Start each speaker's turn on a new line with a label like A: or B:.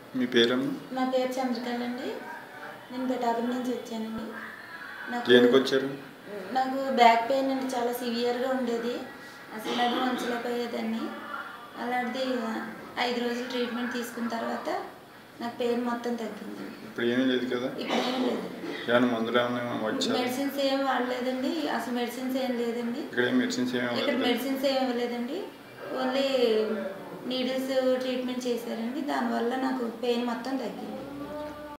A: మీ పేరమ్మా
B: నా పేరు చంద్రకళ అండి నేను పిఠాపురం నుంచి వచ్చానండి నాకు
A: దేనికి వచ్చారు
B: నాకు బ్యాక్ పెయిన్ అండి చాలా సివియర్గా ఉండేది అసలు నడుము వంచలేకపోయేదాన్ని అలాంటిది ఐదు రోజులు ట్రీట్మెంట్ తీసుకున్న తర్వాత నాకు పెయిన్ మొత్తం తగ్గింది
A: ఇప్పుడు ఏమీ లేదు కదా
B: ఇప్పుడు ఏం లేదు
A: ఏమైనా మందులు ఏమైనా వచ్చారు
B: మెడిసిన్స్ ఏం వాడలేదండి అసలు మెడిసిన్స్ ఏం లేదండి
A: ఇక్కడ ఏం మెడిసిన్స్ ఏమి
B: ఇక్కడ
A: అవ్వలేదు
B: మెడిసిన్స్ ఏం ఇవ్వలేదండి ఓన్లీ నీడిల్స్ ట్రీట్మెంట్ చేశారండి దానివల్ల నాకు పెయిన్ మొత్తం తగ్గింది